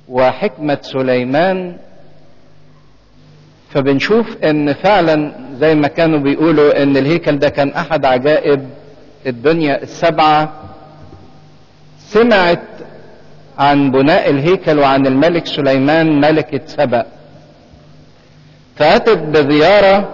وحكمة سليمان فبنشوف ان فعلا زي ما كانوا بيقولوا ان الهيكل ده كان احد عجائب الدنيا السبعة سمعت عن بناء الهيكل وعن الملك سليمان ملكة سبأ فأتت بزيارة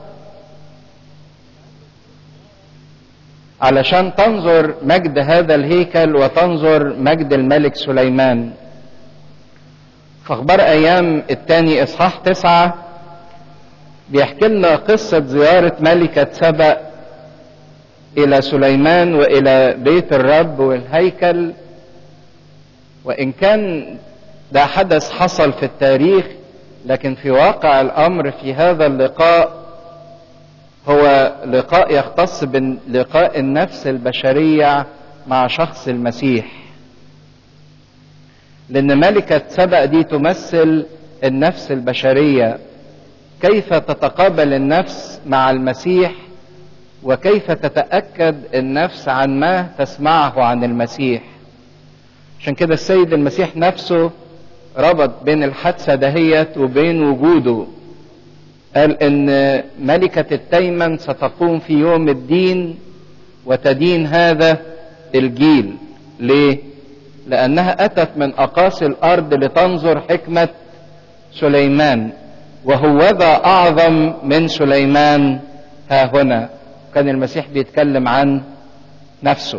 علشان تنظر مجد هذا الهيكل وتنظر مجد الملك سليمان فاخبار ايام الثاني اصحاح تسعة بيحكي لنا قصة زيارة ملكة سبأ الى سليمان والى بيت الرب والهيكل وان كان ده حدث حصل في التاريخ لكن في واقع الامر في هذا اللقاء هو لقاء يختص بلقاء النفس البشرية مع شخص المسيح لأن ملكة سبأ دي تمثل النفس البشرية كيف تتقابل النفس مع المسيح وكيف تتأكد النفس عن ما تسمعه عن المسيح عشان كده السيد المسيح نفسه ربط بين الحادثة دهيت وبين وجوده قال ان ملكة التيمن ستقوم في يوم الدين وتدين هذا الجيل ليه لانها اتت من اقاصي الارض لتنظر حكمة سليمان وهوذا اعظم من سليمان ها هنا كان المسيح بيتكلم عن نفسه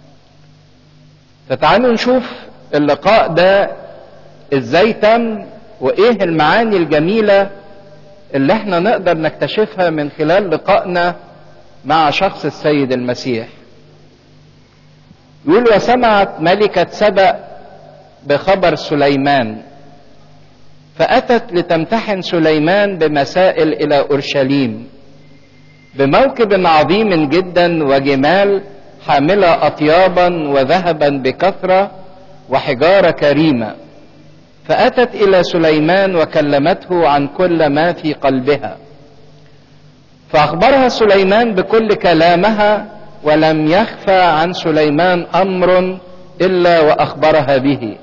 فتعالوا نشوف اللقاء ده ازاي تم وايه المعاني الجميله اللي احنا نقدر نكتشفها من خلال لقائنا مع شخص السيد المسيح يقول وسمعت ملكة سبأ بخبر سليمان فأتت لتمتحن سليمان بمسائل إلى أورشليم بموكب عظيم جدا وجمال حاملة أطيابا وذهبا بكثرة وحجارة كريمة فأتت إلى سليمان وكلمته عن كل ما في قلبها فأخبرها سليمان بكل كلامها ولم يخفى عن سليمان أمر إلا وأخبرها به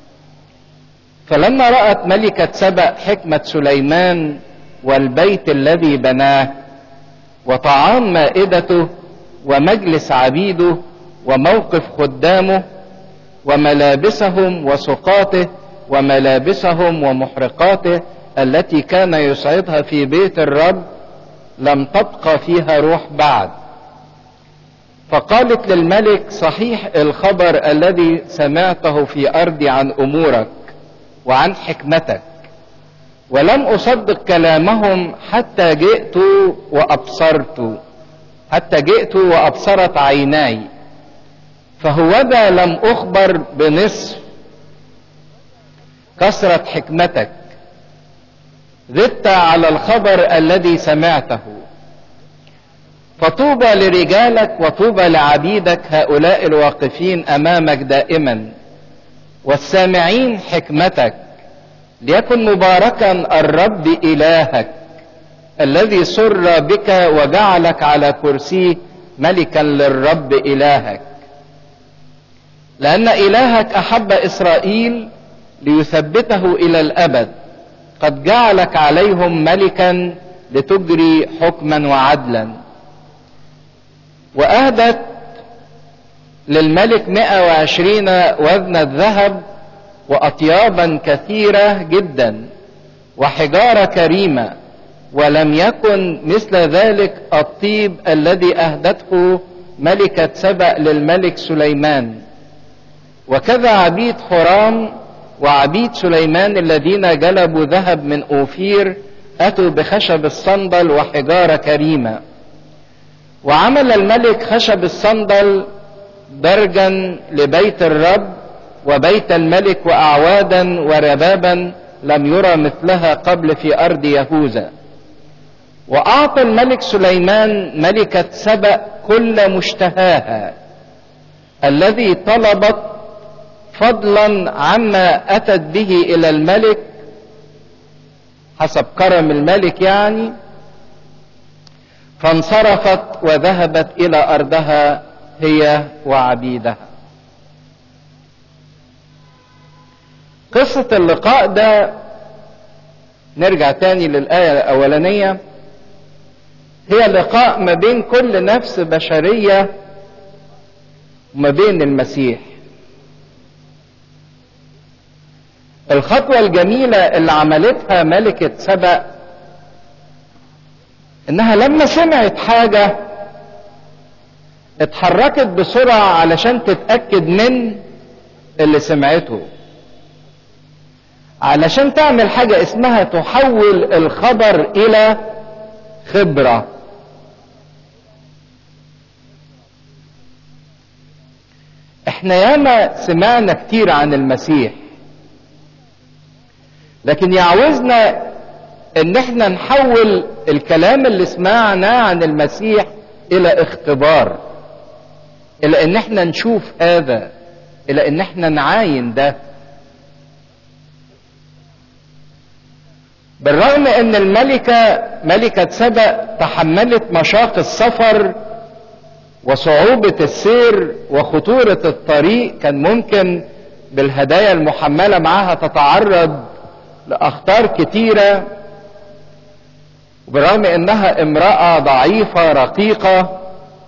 فلما رأت ملكة سبأ حكمة سليمان والبيت الذي بناه وطعام مائدته ومجلس عبيده وموقف خدامه وملابسهم وسقاته وملابسهم ومحرقاته التي كان يصعدها في بيت الرب لم تبقى فيها روح بعد فقالت للملك صحيح الخبر الذي سمعته في ارضي عن امورك وعن حكمتك ولم اصدق كلامهم حتى جئت وابصرت حتى جئت وابصرت عيناي فهوذا لم اخبر بنصف كثرة حكمتك زدت على الخبر الذي سمعته فطوبى لرجالك وطوبى لعبيدك هؤلاء الواقفين امامك دائما والسامعين حكمتك ليكن مباركا الرب الهك الذي سر بك وجعلك على كرسيه ملكا للرب الهك لان الهك احب اسرائيل ليثبته الى الابد قد جعلك عليهم ملكا لتجري حكما وعدلا واهدت للملك 120 وزن الذهب واطيابا كثيره جدا وحجاره كريمه ولم يكن مثل ذلك الطيب الذي اهدته ملكه سبأ للملك سليمان وكذا عبيد حرام وعبيد سليمان الذين جلبوا ذهب من اوفير اتوا بخشب الصندل وحجاره كريمه وعمل الملك خشب الصندل درجا لبيت الرب وبيت الملك واعوادا وربابا لم يرى مثلها قبل في ارض يهوذا واعطى الملك سليمان ملكه سبأ كل مشتهاها الذي طلبت فضلا عما اتت به الى الملك حسب كرم الملك يعني فانصرفت وذهبت الى ارضها هي وعبيدها قصة اللقاء ده نرجع تاني للآية الأولانية هي لقاء ما بين كل نفس بشرية وما بين المسيح الخطوة الجميلة اللي عملتها ملكة سبأ انها لما سمعت حاجة اتحركت بسرعة علشان تتأكد من اللي سمعته علشان تعمل حاجة اسمها تحول الخبر إلى خبرة احنا ياما سمعنا كتير عن المسيح لكن يعوزنا ان احنا نحول الكلام اللي سمعناه عن المسيح الى اختبار الى ان احنا نشوف هذا الى ان احنا نعاين ده بالرغم ان الملكة ملكة سبأ تحملت مشاق السفر وصعوبة السير وخطورة الطريق كان ممكن بالهدايا المحملة معها تتعرض لأخطار كتيرة وبالرغم انها امرأة ضعيفة رقيقة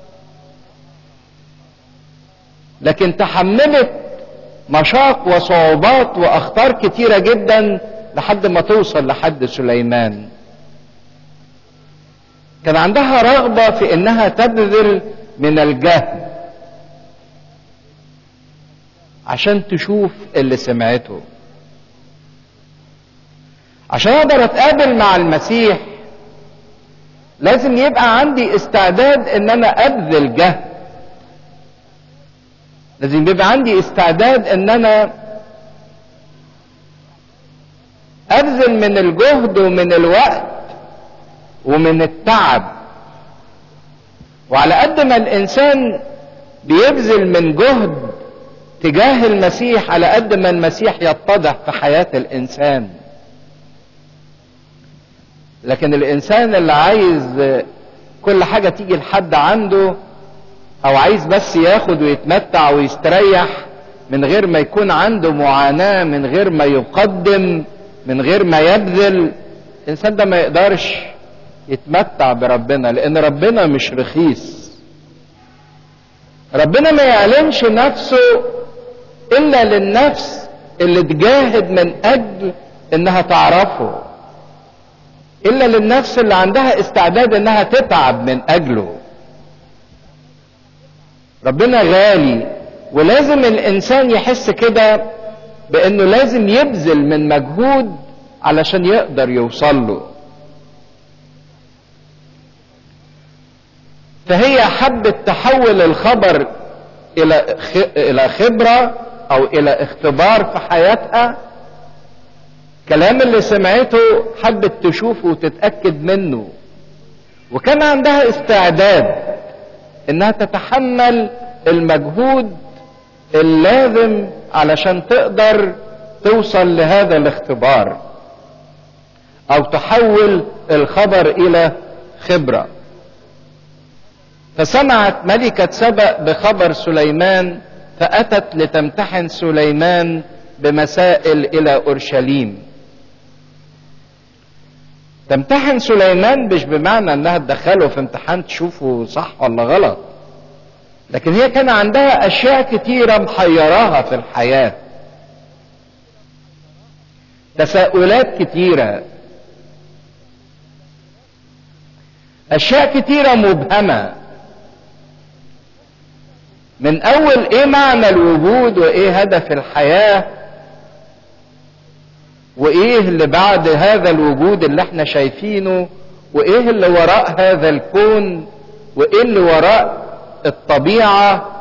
لكن تحملت مشاق وصعوبات واخطار كتيرة جدا لحد ما توصل لحد سليمان كان عندها رغبة في انها تبذل من الجهد عشان تشوف اللي سمعته عشان اقدر اتقابل مع المسيح لازم يبقى عندي استعداد ان انا ابذل جهد لازم يبقى عندي استعداد ان انا ابذل من الجهد ومن الوقت ومن التعب وعلى قد ما الانسان بيبذل من جهد تجاه المسيح على قد ما المسيح يتضح في حياه الانسان لكن الانسان اللي عايز كل حاجه تيجي لحد عنده او عايز بس ياخد ويتمتع ويستريح من غير ما يكون عنده معاناه من غير ما يقدم من غير ما يبذل الانسان ده ما يقدرش يتمتع بربنا لان ربنا مش رخيص ربنا ما يعلنش نفسه الا للنفس اللي تجاهد من اجل انها تعرفه الا للنفس اللي عندها استعداد انها تتعب من اجله ربنا غالي ولازم الانسان يحس كده بانه لازم يبذل من مجهود علشان يقدر يوصل له فهي حبت تحول الخبر الى الى خبره او الى اختبار في حياتها الكلام اللي سمعته حبت تشوفه وتتاكد منه وكان عندها استعداد انها تتحمل المجهود اللازم علشان تقدر توصل لهذا الاختبار او تحول الخبر الى خبره فسمعت ملكه سبأ بخبر سليمان فاتت لتمتحن سليمان بمسائل الى اورشليم تمتحن سليمان مش بمعنى انها تدخله في امتحان تشوفه صح ولا غلط لكن هي كان عندها اشياء كتيره محيراها في الحياه تساؤلات كتيره اشياء كتيره مبهمه من اول ايه معنى الوجود وايه هدف الحياه وايه اللي بعد هذا الوجود اللي احنا شايفينه وايه اللي وراء هذا الكون وايه اللي وراء الطبيعه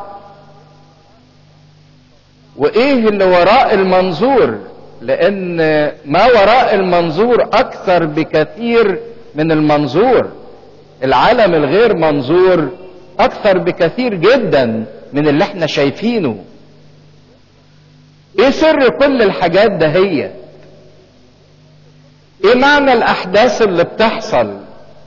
وايه اللي وراء المنظور لان ما وراء المنظور اكثر بكثير من المنظور العالم الغير منظور اكثر بكثير جدا من اللي احنا شايفينه ايه سر كل الحاجات دهيت ايه معنى الاحداث اللي بتحصل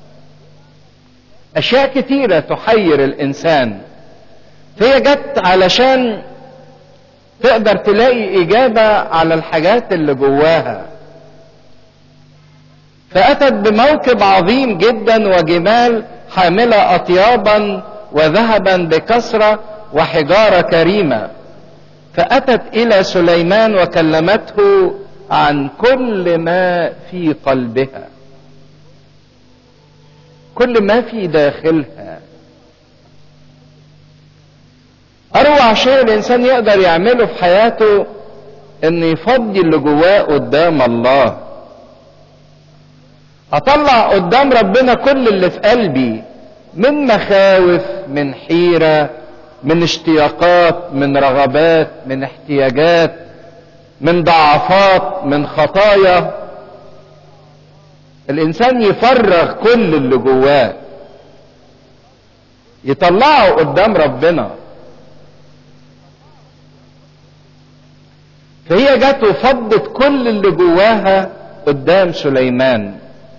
اشياء كتيره تحير الانسان فهي جت علشان تقدر تلاقي إجابة على الحاجات اللي جواها فأتت بموكب عظيم جدا وجمال حاملة أطيابا وذهبا بكثرة وحجارة كريمة فأتت إلى سليمان وكلمته عن كل ما في قلبها كل ما في داخلها أروع شيء الإنسان يقدر يعمله في حياته إنه يفضي اللي جواه قدام الله أطلع قدام ربنا كل اللي في قلبي من مخاوف من حيرة من اشتياقات من رغبات من احتياجات من ضعفات من خطايا الإنسان يفرغ كل اللي جواه يطلعه قدام ربنا فهي جت وفضت كل اللي جواها قدام سليمان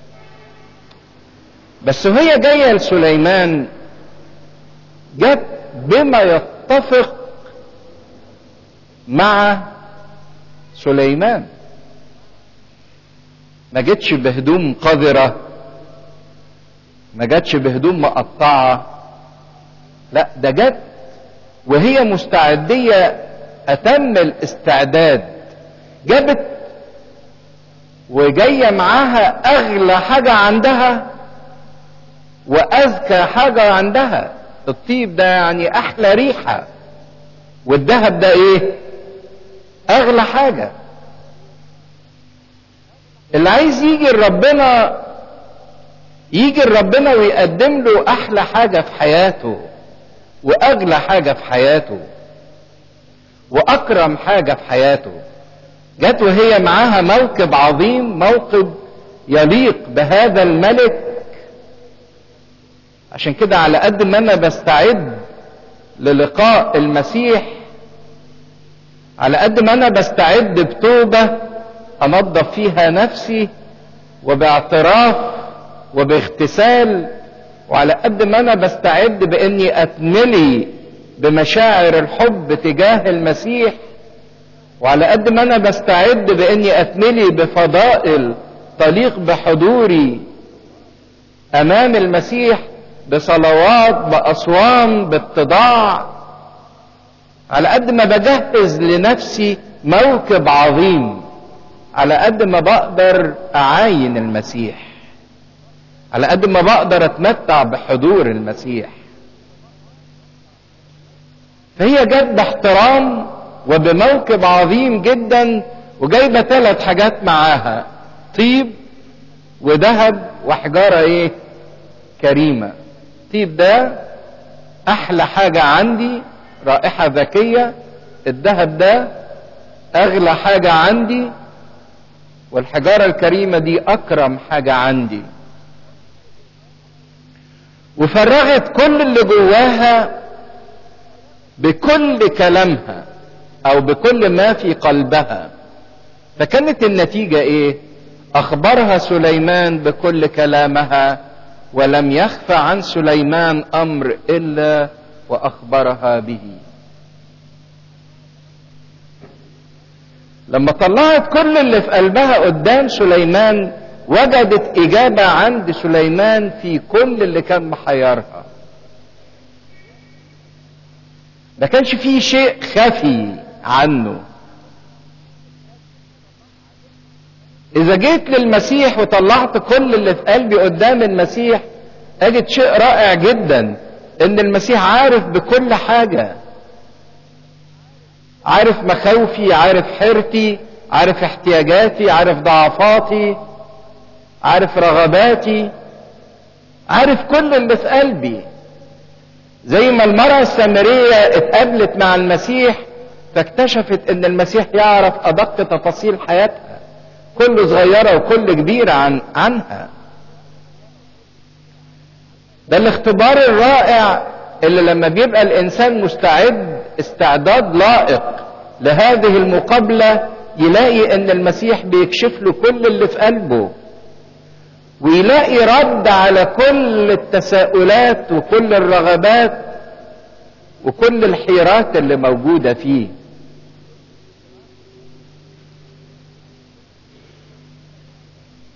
بس وهي جايه لسليمان جت بما يتفق مع سليمان ما جتش بهدوم قذرة ما جتش بهدوم مقطعة لا ده جت وهي مستعدية أتم الاستعداد جابت وجاية معاها أغلى حاجة عندها وأزكى حاجة عندها الطيب ده يعني أحلى ريحة والذهب ده إيه؟ أغلى حاجة اللي عايز يجي لربنا يجي لربنا ويقدم له أحلى حاجة في حياته وأغلى حاجة في حياته وأكرم حاجة في حياته جت وهي معاها موكب عظيم موكب يليق بهذا الملك عشان كده على قد ما انا بستعد للقاء المسيح على قد ما انا بستعد بتوبه انظف فيها نفسي وباعتراف وباغتسال وعلى قد ما انا بستعد باني اتملي بمشاعر الحب تجاه المسيح وعلى قد ما انا بستعد باني اتملي بفضائل تليق بحضوري امام المسيح بصلوات باصوام باتضاع على قد ما بجهز لنفسي موكب عظيم على قد ما بقدر اعاين المسيح على قد ما بقدر اتمتع بحضور المسيح فهي جت باحترام وبموكب عظيم جدا وجايبه ثلاث حاجات معاها طيب وذهب وحجاره ايه كريمه الطيب ده احلى حاجه عندي رائحه ذكيه الذهب ده اغلى حاجه عندي والحجاره الكريمه دي اكرم حاجه عندي وفرغت كل اللي جواها بكل كلامها او بكل ما في قلبها فكانت النتيجه ايه اخبرها سليمان بكل كلامها ولم يخف عن سليمان امر الا واخبرها به لما طلعت كل اللي في قلبها قدام سليمان وجدت اجابه عند سليمان في كل اللي كان محيرها ما كانش فيه شيء خفي عنه اذا جيت للمسيح وطلعت كل اللي في قلبي قدام المسيح اجد شيء رائع جدا ان المسيح عارف بكل حاجه عارف مخاوفي عارف حيرتي عارف احتياجاتي عارف ضعفاتي عارف رغباتي عارف كل اللي في قلبي زي ما المرأة السامرية اتقابلت مع المسيح فاكتشفت ان المسيح يعرف ادق تفاصيل حياتها كل صغيرة وكل كبيرة عن عنها ده الاختبار الرائع اللي لما بيبقى الانسان مستعد استعداد لائق لهذه المقابلة يلاقي ان المسيح بيكشف له كل اللي في قلبه ويلاقي رد على كل التساؤلات وكل الرغبات وكل الحيرات اللي موجودة فيه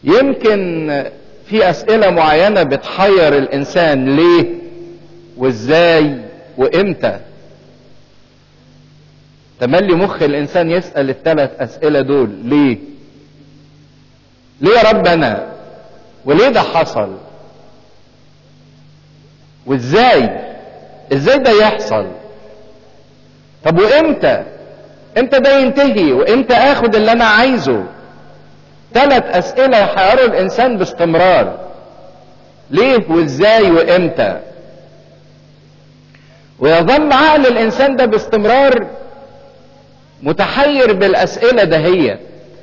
يمكن في اسئلة معينة بتحير الانسان ليه وازاي وامتى تملي مخ الانسان يسأل الثلاث اسئلة دول ليه ليه يا رب انا وليه ده حصل وازاي ازاي ده يحصل طب وامتى امتى ده ينتهي وامتى اخد اللي انا عايزه ثلاث اسئلة يحيروا الانسان باستمرار ليه وازاي وامتى ويظل عقل الانسان ده باستمرار متحير بالاسئلة دهيت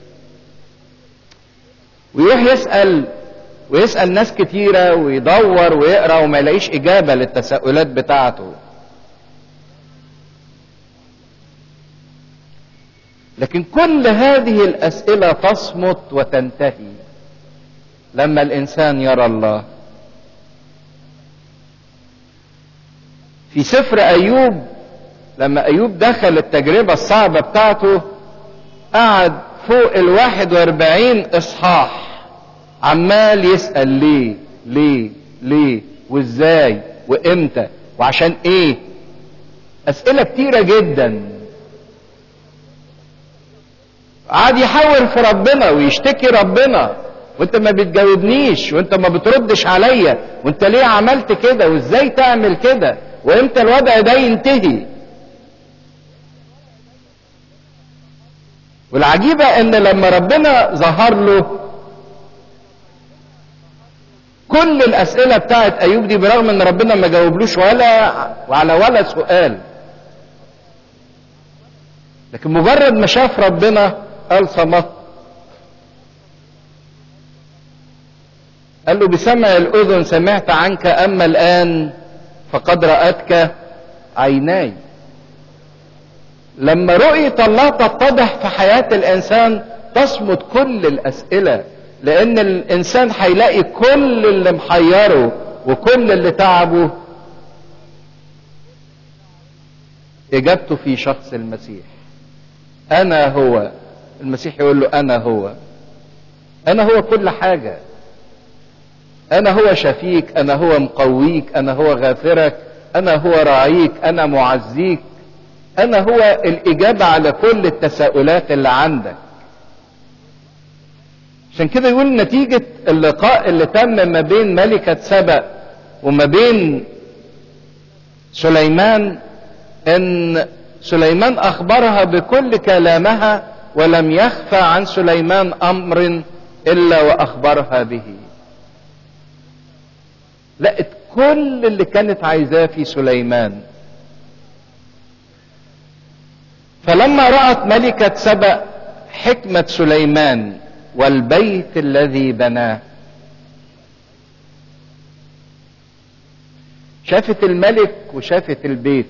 ويروح يسأل ويسأل ناس كتيرة ويدور ويقرأ وما يلاقيش إجابة للتساؤلات بتاعته لكن كل هذه الأسئلة تصمت وتنتهي لما الإنسان يرى الله في سفر أيوب لما أيوب دخل التجربة الصعبة بتاعته قعد فوق الواحد واربعين إصحاح عمال يسأل ليه ليه ليه وازاي وامتى وعشان ايه اسئلة كتيرة جدا قعد يحاور في ربنا ويشتكي ربنا وانت ما بتجاوبنيش وانت ما بتردش عليا وانت ليه عملت كده وازاي تعمل كده وامتى الوضع ده ينتهي والعجيبة ان لما ربنا ظهر له كل الاسئلة بتاعت ايوب دي برغم ان ربنا ما جاوبلوش ولا وعلى ولا سؤال لكن مجرد ما شاف ربنا قال صمت قال له بسمع الاذن سمعت عنك اما الان فقد رأتك عيناي لما رؤية الله تتضح في حياة الانسان تصمت كل الاسئلة لان الانسان هيلاقي كل اللي محيره وكل اللي تعبه اجابته في شخص المسيح انا هو المسيح يقول له انا هو انا هو كل حاجه انا هو شفيك انا هو مقويك انا هو غافرك انا هو راعيك انا معزيك انا هو الاجابه على كل التساؤلات اللي عندك عشان كده يقول نتيجة اللقاء اللي تم ما بين ملكة سبأ وما بين سليمان ان سليمان اخبرها بكل كلامها ولم يخفى عن سليمان امر الا واخبرها به لقت كل اللي كانت عايزاه في سليمان فلما رأت ملكة سبأ حكمة سليمان والبيت الذي بناه شافت الملك وشافت البيت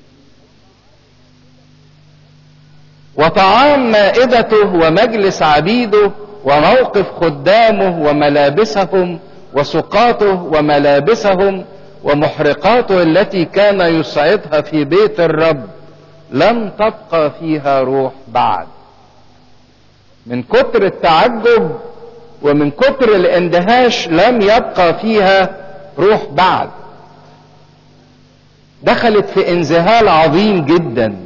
وطعام مائدته ومجلس عبيده وموقف خدامه وملابسهم وسقاته وملابسهم ومحرقاته التي كان يصعدها في بيت الرب لم تبقى فيها روح بعد من كتر التعجب ومن كتر الاندهاش لم يبقى فيها روح بعد دخلت في انذهال عظيم جدا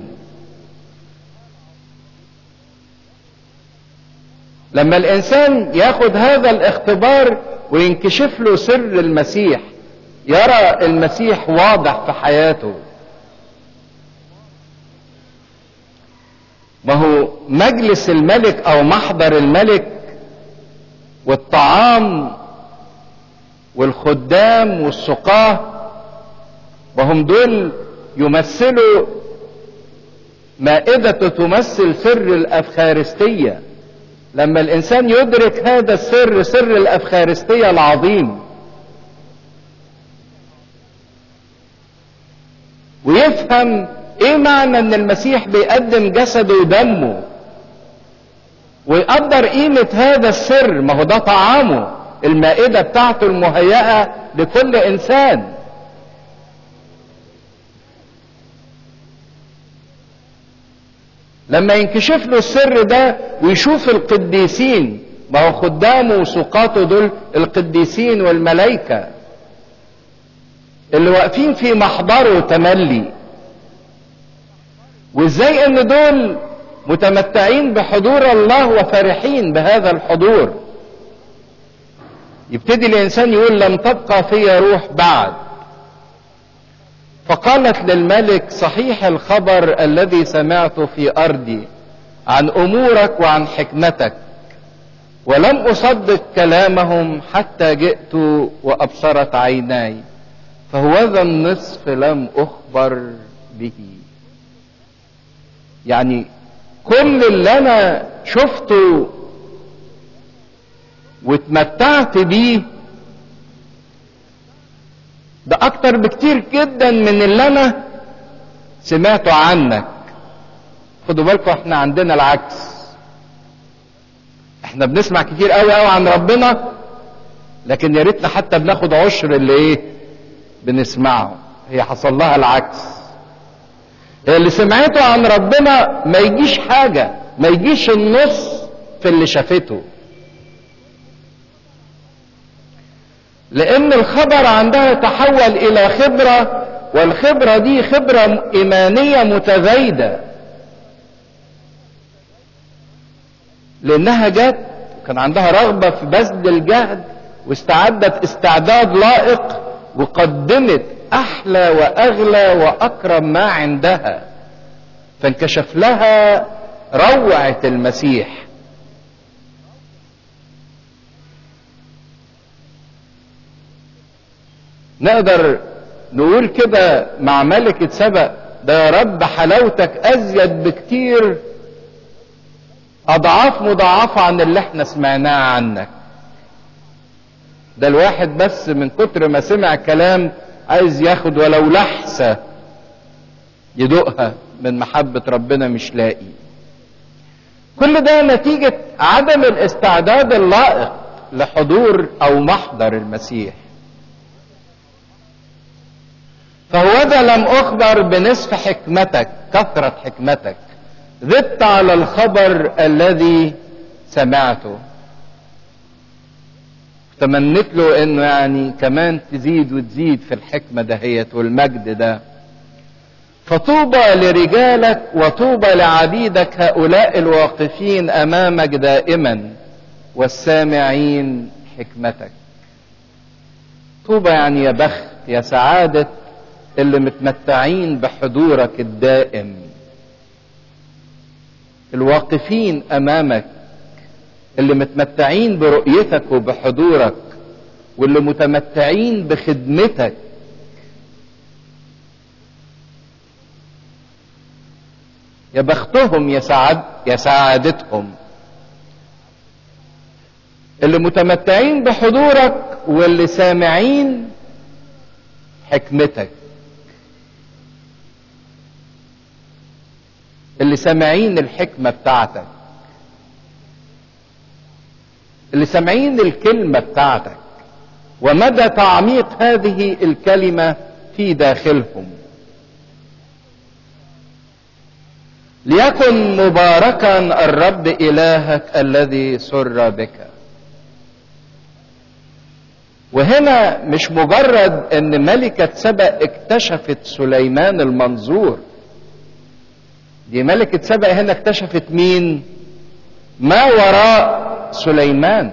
لما الانسان ياخد هذا الاختبار وينكشف له سر المسيح يرى المسيح واضح في حياته ما هو مجلس الملك او محضر الملك والطعام والخدام والسقاه وهم دول يمثلوا مائدة تمثل سر الأفخارستية لما الإنسان يدرك هذا السر سر الأفخارستية العظيم ويفهم ايه معنى ان المسيح بيقدم جسده ودمه ويقدر قيمة هذا السر ما هو ده طعامه المائدة بتاعته المهيئة لكل انسان لما ينكشف له السر ده ويشوف القديسين ما هو خدامه وسقاطه دول القديسين والملائكة اللي واقفين في محضره تملي وازاي ان دول متمتعين بحضور الله وفرحين بهذا الحضور يبتدي الانسان يقول لم تبقى في روح بعد فقالت للملك صحيح الخبر الذي سمعته في ارضي عن امورك وعن حكمتك ولم اصدق كلامهم حتى جئت وابصرت عيناي فهوذا النصف لم اخبر به يعني كل اللي انا شفته واتمتعت بيه ده اكتر بكتير جدا من اللي انا سمعته عنك خدوا بالكم احنا عندنا العكس احنا بنسمع كتير قوي قوي عن ربنا لكن يا ريتنا حتى بناخد عشر اللي ايه بنسمعه هي حصل لها العكس هي اللي سمعته عن ربنا ما يجيش حاجة ما يجيش النص في اللي شافته لان الخبر عندها تحول الى خبرة والخبرة دي خبرة ايمانية متزايدة لانها جت كان عندها رغبة في بذل الجهد واستعدت استعداد لائق وقدمت احلى واغلى واكرم ما عندها فانكشف لها روعة المسيح نقدر نقول كده مع ملكة سبأ ده يا رب حلاوتك ازيد بكتير اضعاف مضاعفة عن اللي احنا سمعناه عنك ده الواحد بس من كتر ما سمع كلام عايز ياخد ولو لحسة يدوقها من محبة ربنا مش لاقي كل ده نتيجة عدم الاستعداد اللائق لحضور او محضر المسيح فهوذا لم اخبر بنصف حكمتك كثرة حكمتك ذبت على الخبر الذي سمعته تمنيت له انه يعني كمان تزيد وتزيد في الحكمة دهيت والمجد ده فطوبى لرجالك وطوبى لعبيدك هؤلاء الواقفين امامك دائما والسامعين حكمتك طوبى يعني يا بخت يا سعادة اللي متمتعين بحضورك الدائم الواقفين امامك اللي متمتعين برؤيتك وبحضورك واللي متمتعين بخدمتك يا بختهم يا سعاد يا سعادتهم اللي متمتعين بحضورك واللي سامعين حكمتك اللي سامعين الحكمة بتاعتك اللي سامعين الكلمة بتاعتك ومدى تعميق هذه الكلمة في داخلهم ليكن مباركا الرب إلهك الذي سر بك وهنا مش مجرد ان ملكة سبأ اكتشفت سليمان المنظور دي ملكة سبأ هنا اكتشفت مين ما وراء سليمان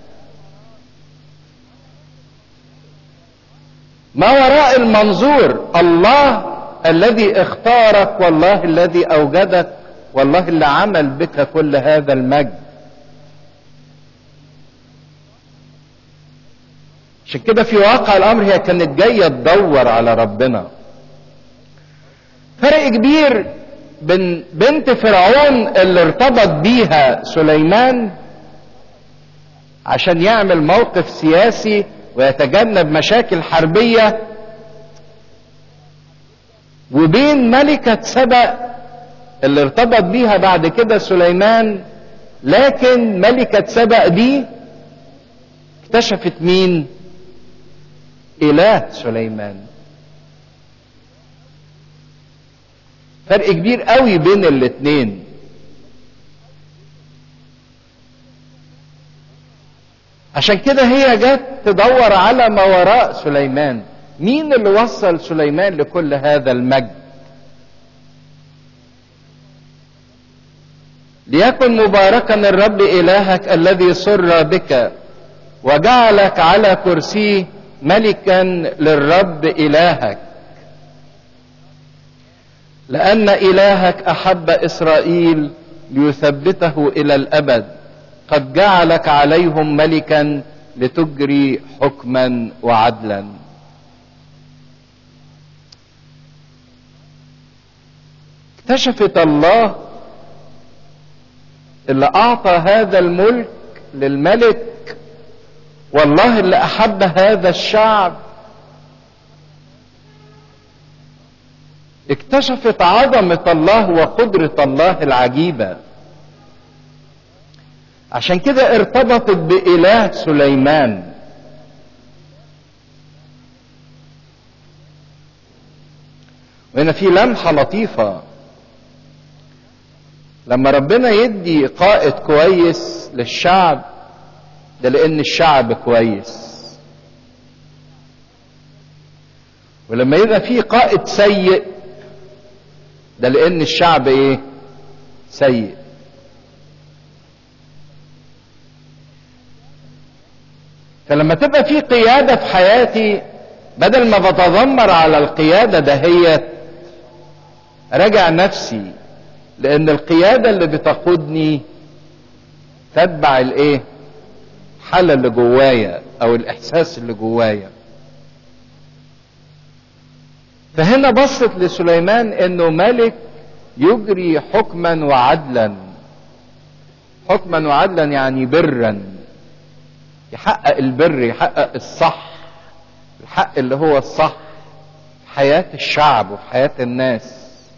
ما وراء المنظور الله الذي اختارك والله الذي اوجدك والله اللي عمل بك كل هذا المجد عشان كده في واقع الامر هي كانت جايه تدور على ربنا فرق كبير بين بنت فرعون اللي ارتبط بيها سليمان عشان يعمل موقف سياسي ويتجنب مشاكل حربيه وبين ملكة سبأ اللي ارتبط بيها بعد كده سليمان لكن ملكة سبأ دي اكتشفت مين إله سليمان فرق كبير قوي بين الاتنين عشان كده هي جت تدور على ما وراء سليمان مين اللي وصل سليمان لكل هذا المجد ليكن مباركا الرب الهك الذي سر بك وجعلك على كرسيه ملكا للرب الهك لان الهك احب اسرائيل ليثبته الى الابد قد جعلك عليهم ملكا لتجري حكما وعدلا اكتشفت الله اللي اعطى هذا الملك للملك والله اللي احب هذا الشعب اكتشفت عظمه الله وقدره الله العجيبه عشان كده ارتبطت بإله سليمان وهنا في لمحة لطيفة لما ربنا يدي قائد كويس للشعب ده لأن الشعب كويس ولما يبقى في قائد سيء ده لأن الشعب إيه؟ سيء فلما تبقى في قيادة في حياتي بدل ما بتذمر على القيادة دهيت راجع نفسي لأن القيادة اللي بتقودني تتبع الإيه؟ الحالة اللي جوايا أو الإحساس اللي جوايا. فهنا بصت لسليمان إنه ملك يجري حكما وعدلا. حكما وعدلا يعني برا. يحقق البر يحقق الصح الحق اللي هو الصح في حياة الشعب وفي حياة الناس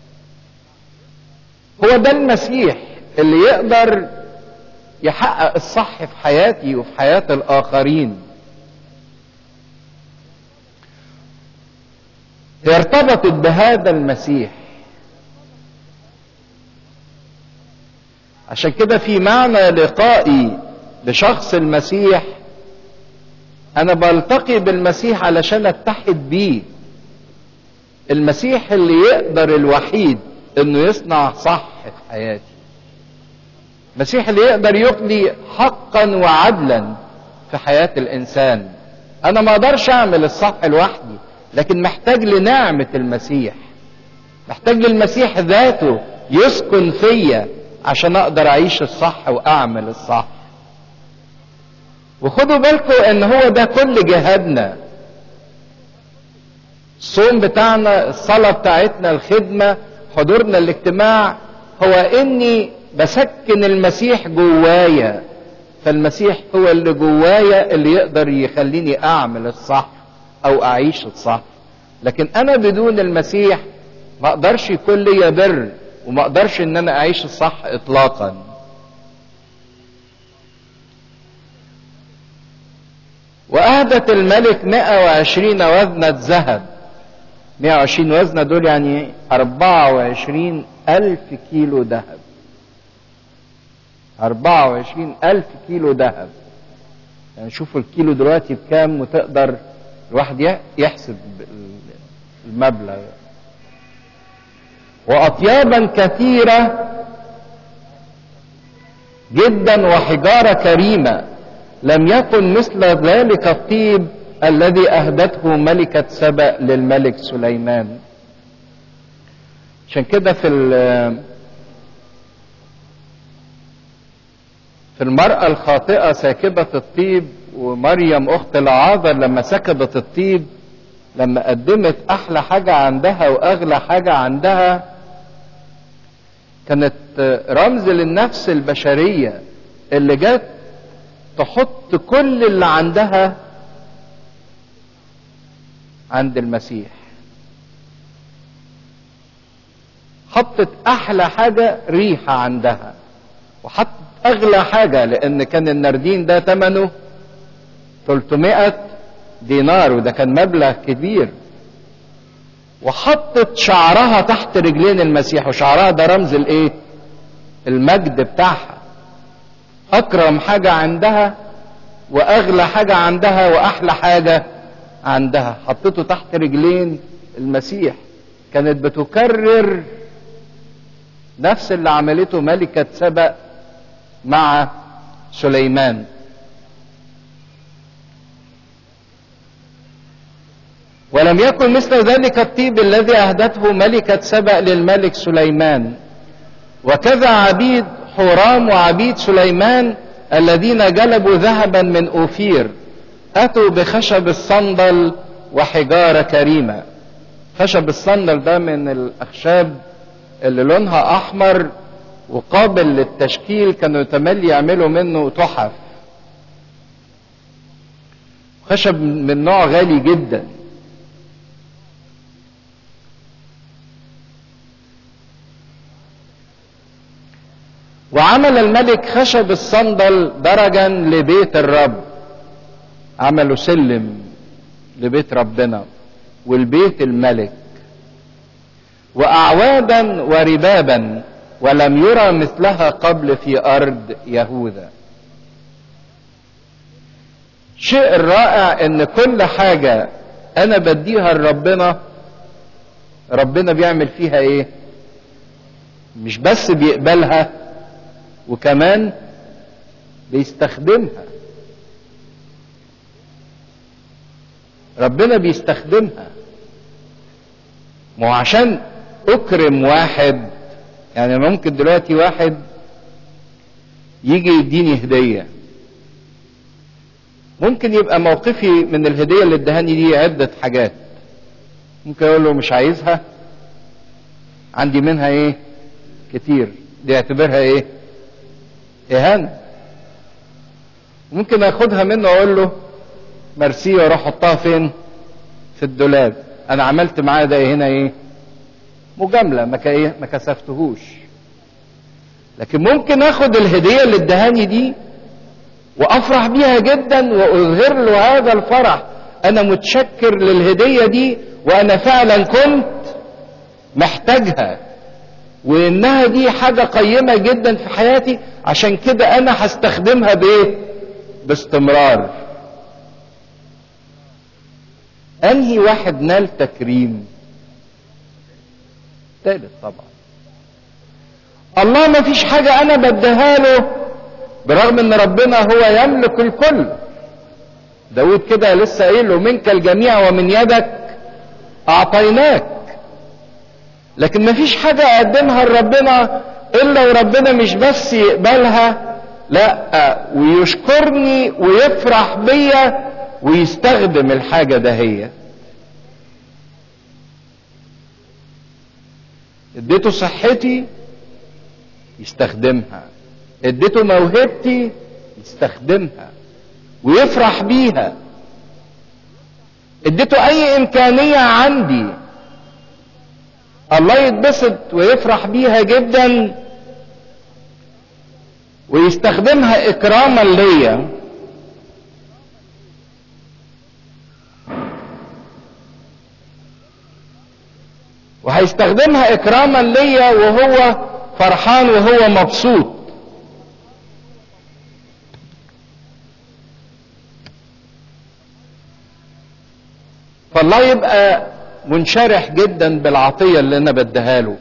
هو ده المسيح اللي يقدر يحقق الصح في حياتي وفي حياة الآخرين ارتبطت بهذا المسيح عشان كده في معنى لقائي لشخص المسيح انا بلتقي بالمسيح علشان اتحد بيه المسيح اللي يقدر الوحيد انه يصنع صح في حياتي المسيح اللي يقدر يقضي حقا وعدلا في حياة الانسان انا ما اقدرش اعمل الصح لوحدي لكن محتاج لنعمة المسيح محتاج للمسيح ذاته يسكن فيا عشان اقدر اعيش الصح واعمل الصح وخدوا بالكم ان هو ده كل جهادنا الصوم بتاعنا الصلاة بتاعتنا الخدمة حضورنا الاجتماع هو اني بسكن المسيح جوايا فالمسيح هو اللي جوايا اللي يقدر يخليني اعمل الصح او اعيش الصح لكن انا بدون المسيح ما اقدرش يكون لي بر وما اقدرش ان انا اعيش الصح اطلاقا وأهدت الملك 120 وزنة ذهب 120 وزنة دول يعني 24 ألف كيلو ذهب 24 ألف كيلو ذهب يعني شوفوا الكيلو دلوقتي بكام وتقدر الواحد يحسب المبلغ وأطيابا كثيرة جدا وحجارة كريمة لم يكن مثل ذلك الطيب الذي اهدته ملكة سبأ للملك سليمان عشان كده في في المرأة الخاطئة ساكبة الطيب ومريم أخت العاذر لما سكبت الطيب لما قدمت أحلى حاجة عندها وأغلى حاجة عندها كانت رمز للنفس البشرية اللي جت تحط كل اللي عندها عند المسيح حطت احلى حاجة ريحة عندها وحطت اغلى حاجة لان كان النردين ده ثمنه 300 دينار وده كان مبلغ كبير وحطت شعرها تحت رجلين المسيح وشعرها ده رمز الايه المجد بتاعها اكرم حاجة عندها واغلى حاجة عندها واحلى حاجة عندها حطته تحت رجلين المسيح كانت بتكرر نفس اللي عملته ملكة سبأ مع سليمان ولم يكن مثل ذلك الطيب الذي أهدته ملكة سبأ للملك سليمان وكذا عبيد حورام وعبيد سليمان الذين جلبوا ذهبا من أوفير أتوا بخشب الصندل وحجارة كريمة خشب الصندل ده من الأخشاب اللي لونها أحمر وقابل للتشكيل كانوا يتملي يعملوا منه تحف خشب من نوع غالي جدا وعمل الملك خشب الصندل درجا لبيت الرب عملوا سلم لبيت ربنا والبيت الملك واعوادا وربابا ولم يرى مثلها قبل في ارض يهوذا شيء الرائع ان كل حاجه انا بديها لربنا ربنا بيعمل فيها ايه مش بس بيقبلها وكمان بيستخدمها ربنا بيستخدمها ما هو عشان اكرم واحد يعني ممكن دلوقتي واحد يجي يديني هديه ممكن يبقى موقفي من الهديه اللي ادهاني دي عده حاجات ممكن اقول له مش عايزها عندي منها ايه كتير دي اعتبرها ايه اهانه ممكن اخدها منه واقول له مرسي واروح احطها فين في الدولاب انا عملت معاه ده هنا ايه مجامله ما إيه؟ ما كسفتهوش لكن ممكن اخد الهديه اللي ادهاني دي وافرح بيها جدا واظهر له هذا الفرح انا متشكر للهديه دي وانا فعلا كنت محتاجها وانها دي حاجه قيمه جدا في حياتي عشان كده انا هستخدمها بايه باستمرار انهي واحد نال تكريم ثالث طبعا الله ما فيش حاجة انا بديها له برغم ان ربنا هو يملك الكل داود كده لسه قايل له منك الجميع ومن يدك اعطيناك لكن ما فيش حاجة اقدمها لربنا الا وربنا مش بس يقبلها لا ويشكرني ويفرح بيا ويستخدم الحاجة دهية اديته صحتي يستخدمها اديته موهبتي يستخدمها ويفرح بيها اديته اي امكانية عندي الله يتبسط ويفرح بيها جدا ويستخدمها اكراما ليا وهيستخدمها اكراما ليا وهو فرحان وهو مبسوط فالله يبقى منشرح جدا بالعطيه اللي انا بديها له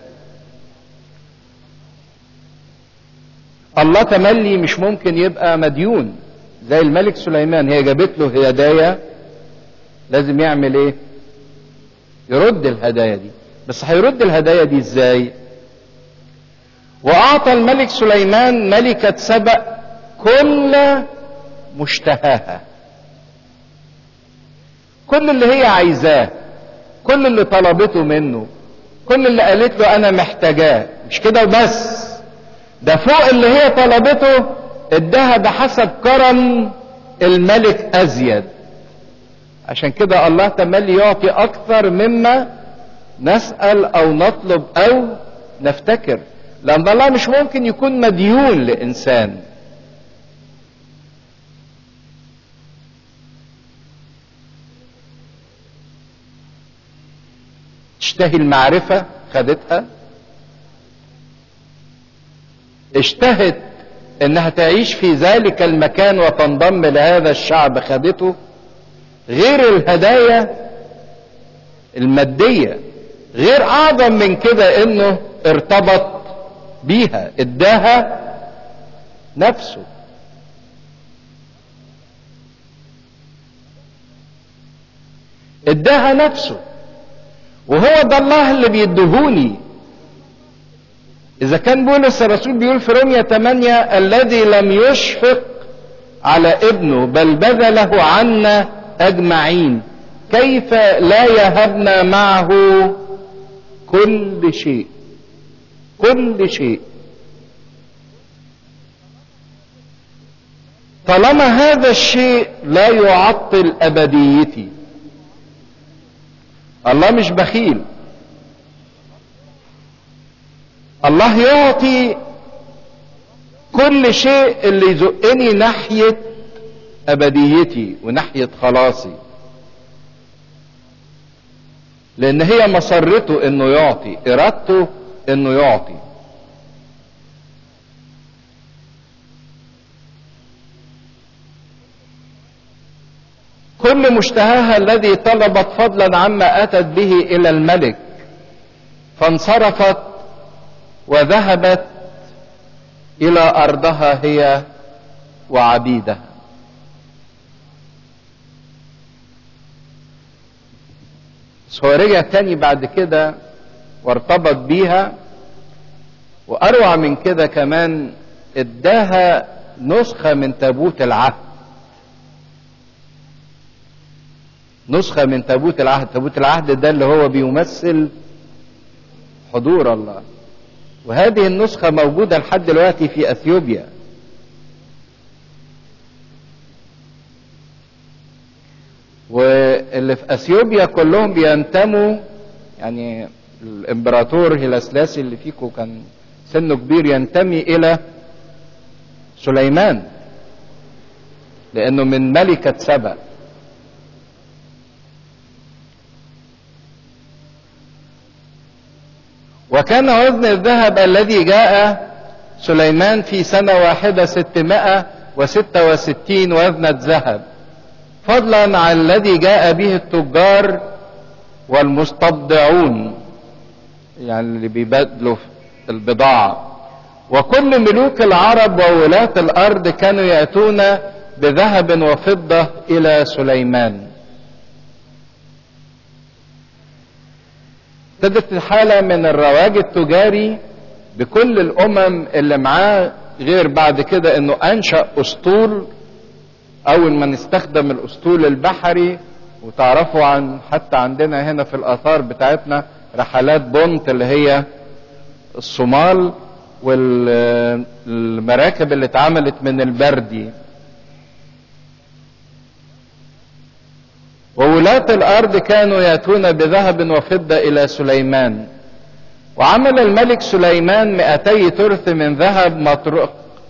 الله تملي مش ممكن يبقى مديون زي الملك سليمان هي جابت له هدايا لازم يعمل ايه يرد الهدايا دي بس هيرد الهدايا دي ازاي واعطى الملك سليمان ملكة سبأ كل مشتهاها كل اللي هي عايزاه كل اللي طلبته منه كل اللي قالت له انا محتاجاه مش كده وبس ده فوق اللي هي طلبته اداها بحسب كرم الملك ازيد عشان كده الله تملي يعطي اكثر مما نسأل او نطلب او نفتكر لان الله مش ممكن يكون مديون لانسان تشتهي المعرفة خدتها اشتهت انها تعيش في ذلك المكان وتنضم لهذا الشعب خدته غير الهدايا المادية غير اعظم من كده انه ارتبط بيها اداها نفسه اداها نفسه وهو ده الله اللي بيدهوني إذا كان بولس الرسول بيقول في رومية 8 الذي لم يشفق على ابنه بل بذله عنا أجمعين كيف لا يهبنا معه كل شيء كل شيء طالما هذا الشيء لا يعطل أبديتي الله مش بخيل الله يعطي كل شيء اللي يزقني ناحية أبديتي وناحية خلاصي لأن هي مسرته إنه يعطي إرادته إنه يعطي كل مشتهاها الذي طلبت فضلا عما أتت به إلى الملك فانصرفت وذهبت الى ارضها هي وعبيدها بس هو رجع تاني بعد كده وارتبط بيها واروع من كده كمان اداها نسخه من تابوت العهد نسخه من تابوت العهد تابوت العهد ده اللي هو بيمثل حضور الله وهذه النسخة موجودة لحد دلوقتي في أثيوبيا واللي في أثيوبيا كلهم بينتموا يعني الإمبراطور هيلاسلاسي اللي فيكم كان سنه كبير ينتمي إلى سليمان لأنه من ملكة سبأ وكان وزن الذهب الذي جاء سليمان في سنة واحدة ستمائة وستة وستين وزنة ذهب فضلا عن الذي جاء به التجار والمستبضعون يعني اللي بيبادلوا البضاعة وكل ملوك العرب وولاة الأرض كانوا يأتون بذهب وفضة إلى سليمان ابتدت الحالة من الرواج التجاري بكل الأمم اللي معاه غير بعد كده إنه أنشأ أسطول أول ما نستخدم الأسطول البحري وتعرفوا عن حتى عندنا هنا في الآثار بتاعتنا رحلات بونت اللي هي الصومال والمراكب اللي اتعملت من البردي وولاة الأرض كانوا يأتون بذهب وفضة إلى سليمان وعمل الملك سليمان مئتي ترث من ذهب مطروق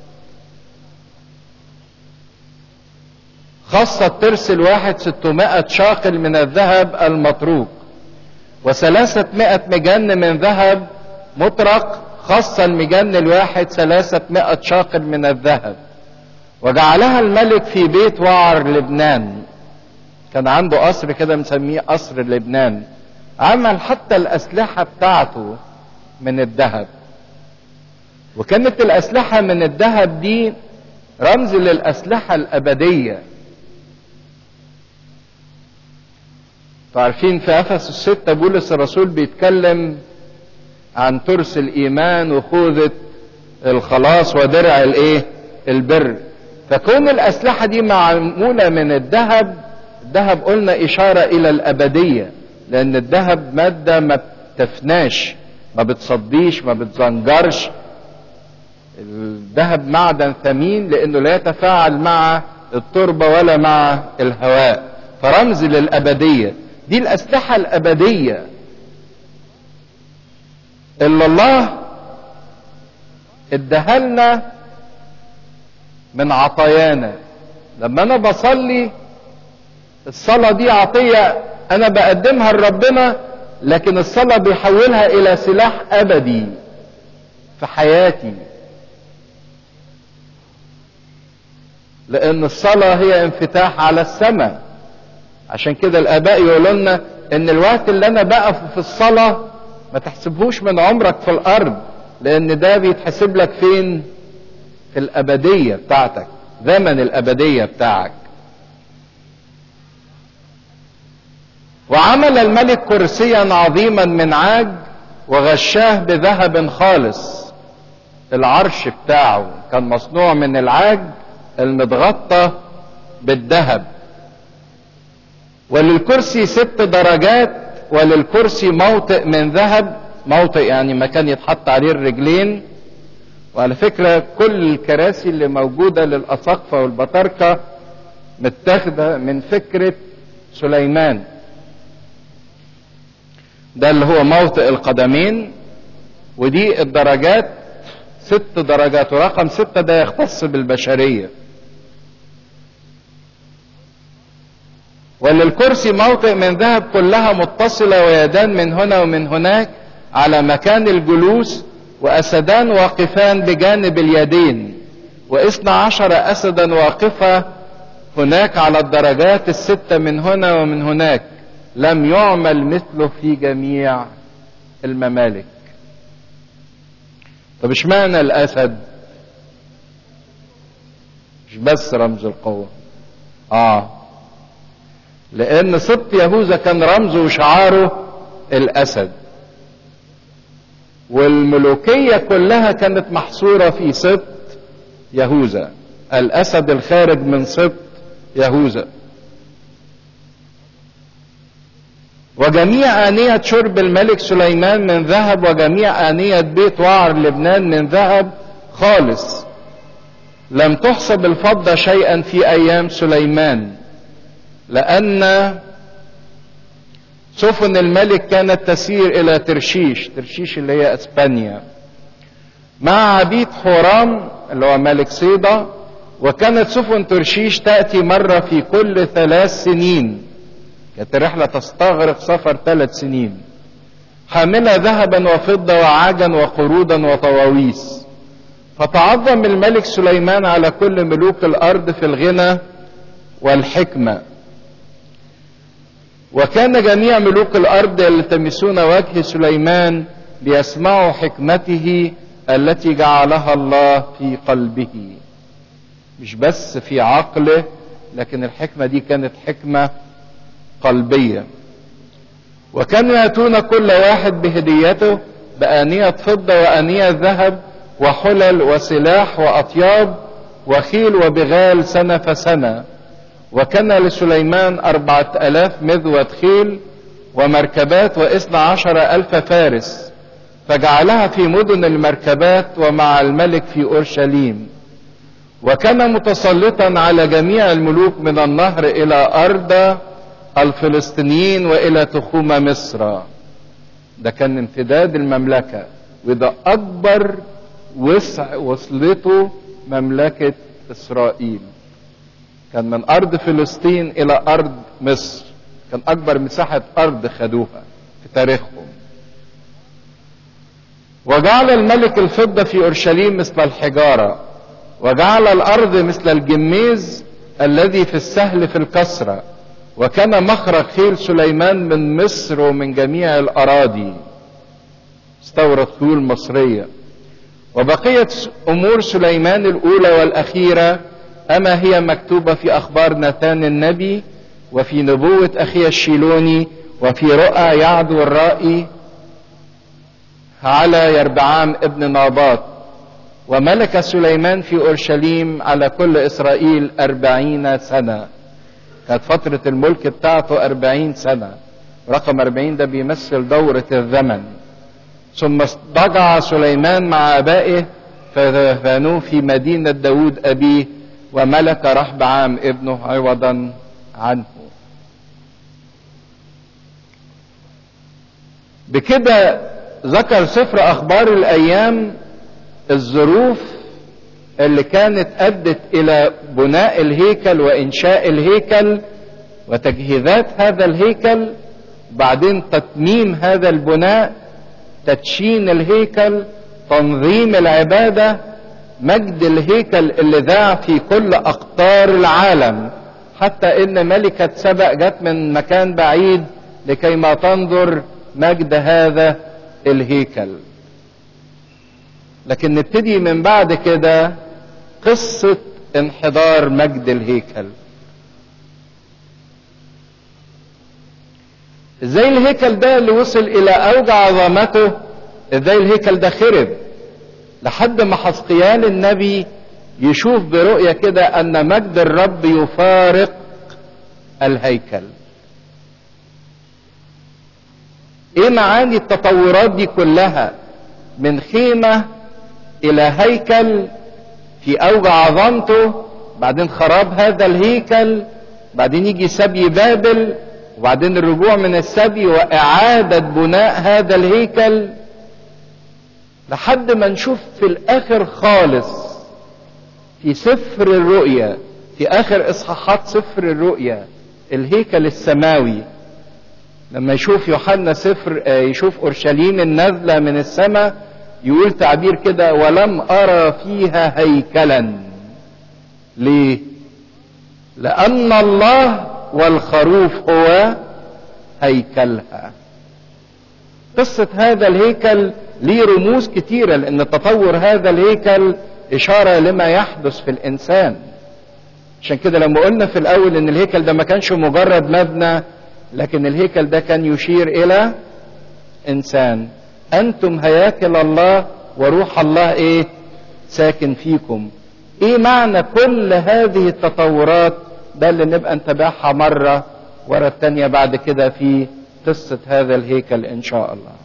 خاصة الترس الواحد ستمائة شاقل من الذهب المطروق وثلاثة مجن من ذهب مطرق خاصة المجن الواحد ثلاثة شاقل من الذهب وجعلها الملك في بيت وعر لبنان كان عنده قصر كده مسميه قصر لبنان عمل حتى الأسلحة بتاعته من الذهب وكانت الأسلحة من الذهب دي رمز للأسلحة الأبدية عارفين في أفس الستة بولس الرسول بيتكلم عن ترس الإيمان وخوذة الخلاص ودرع الإيه؟ البر فكون الأسلحة دي معمولة من الذهب الذهب قلنا إشارة إلى الأبدية لأن الذهب مادة ما بتفناش ما بتصديش ما بتزنجرش الذهب معدن ثمين لأنه لا يتفاعل مع التربة ولا مع الهواء فرمز للأبدية دي الأسلحة الأبدية اللي الله اداها لنا من عطايانا لما أنا بصلي الصلاة دي عطية أنا بقدمها لربنا لكن الصلاة بيحولها إلى سلاح أبدي في حياتي لان الصلاة هي انفتاح على السماء عشان كده الاباء يقولوا لنا ان الوقت اللي انا بقف في الصلاة ما تحسبهوش من عمرك في الارض لان ده بيتحسب لك فين في الابدية بتاعتك زمن الابدية بتاعك وعمل الملك كرسيا عظيما من عاج وغشاه بذهب خالص العرش بتاعه كان مصنوع من العاج المتغطى بالذهب وللكرسي ست درجات وللكرسي موطئ من ذهب موطئ يعني مكان يتحط عليه الرجلين وعلى فكرة كل الكراسي اللي موجودة للأساقفة والبطاركة متاخدة من فكرة سليمان ده اللي هو موطئ القدمين ودي الدرجات ست درجات ورقم ستة ده يختص بالبشرية وللكرسي موطئ من ذهب كلها متصلة ويدان من هنا ومن هناك على مكان الجلوس وأسدان واقفان بجانب اليدين واثنى عشر أسدا واقفة هناك على الدرجات الستة من هنا ومن هناك لم يعمل مثله في جميع الممالك طب اشمعنى الاسد مش بس رمز القوة اه لان سبط يهوذا كان رمزه وشعاره الاسد والملوكية كلها كانت محصورة في سبط يهوذا الاسد الخارج من سبط يهوذا وجميع آنية شرب الملك سليمان من ذهب وجميع آنية بيت وعر لبنان من ذهب خالص لم تحسب الفضة شيئا في أيام سليمان لأن سفن الملك كانت تسير إلى ترشيش ترشيش اللي هي أسبانيا مع عبيد حورام اللي هو ملك صيدا وكانت سفن ترشيش تأتي مرة في كل ثلاث سنين كانت الرحلة تستغرق سفر ثلاث سنين حاملة ذهبا وفضة وعاجا وقرودا وطواويس فتعظم الملك سليمان على كل ملوك الأرض في الغنى والحكمة وكان جميع ملوك الأرض يلتمسون وجه سليمان ليسمعوا حكمته التي جعلها الله في قلبه مش بس في عقله لكن الحكمة دي كانت حكمة قلبية وكانوا يأتون كل واحد بهديته بآنية فضة وآنية ذهب وحلل وسلاح وأطياب وخيل وبغال سنة فسنة وكان لسليمان أربعة ألاف مذود خيل ومركبات وإثنى عشر ألف فارس فجعلها في مدن المركبات ومع الملك في أورشليم وكان متسلطا على جميع الملوك من النهر إلى أرض الفلسطينيين والى تخوم مصر ده كان امتداد المملكه وده اكبر وسع وصلته مملكه اسرائيل كان من ارض فلسطين الى ارض مصر كان اكبر مساحه ارض خدوها في تاريخهم وجعل الملك الفضه في اورشليم مثل الحجاره وجعل الارض مثل الجميز الذي في السهل في الكسره وكان مخرج خيل سليمان من مصر ومن جميع الأراضي استورد خيول مصرية وبقية أمور سليمان الأولى والأخيرة أما هي مكتوبة في أخبار ناتان النبي وفي نبوة أخي الشيلوني وفي رؤى يعدو الرائي على يربعام ابن ناباط وملك سليمان في أورشليم على كل إسرائيل أربعين سنة كانت فترة الملك بتاعته أربعين سنة رقم أربعين ده بيمثل دورة الزمن ثم ضجع سليمان مع آبائه فدفنوه في مدينة داود أبيه وملك رحبعام ابنه عوضا عنه بكده ذكر سفر أخبار الأيام الظروف اللي كانت أدت إلى بناء الهيكل وإنشاء الهيكل وتجهيزات هذا الهيكل بعدين تتميم هذا البناء تدشين الهيكل تنظيم العبادة مجد الهيكل اللي ذاع في كل اقطار العالم حتى ان ملكة سبأ جت من مكان بعيد لكي ما تنظر مجد هذا الهيكل لكن نبتدي من بعد كده قصة انحدار مجد الهيكل ازاي الهيكل ده اللي وصل الى اوجع عظمته ازاي الهيكل ده خرب لحد ما حسقيال النبي يشوف برؤية كده ان مجد الرب يفارق الهيكل ايه معاني التطورات دي كلها من خيمة الى هيكل في اوجع عظمته بعدين خراب هذا الهيكل بعدين يجي سبي بابل وبعدين الرجوع من السبي واعادة بناء هذا الهيكل لحد ما نشوف في الاخر خالص في سفر الرؤيا في اخر اصحاحات سفر الرؤيا الهيكل السماوي لما يشوف يوحنا سفر يشوف اورشليم النازله من السماء يقول تعبير كده ولم ارى فيها هيكلا ليه لان الله والخروف هو هيكلها قصة هذا الهيكل ليه رموز كتيرة لأن تطور هذا الهيكل إشارة لما يحدث في الإنسان عشان كده لما قلنا في الأول إن الهيكل ده ما كانش مجرد مبنى لكن الهيكل ده كان يشير إلى إنسان أنتم هياكل الله وروح الله إيه ساكن فيكم إيه معنى كل هذه التطورات ده اللي نبقى نتابعها مرة ورا التانية بعد كده في قصة هذا الهيكل إن شاء الله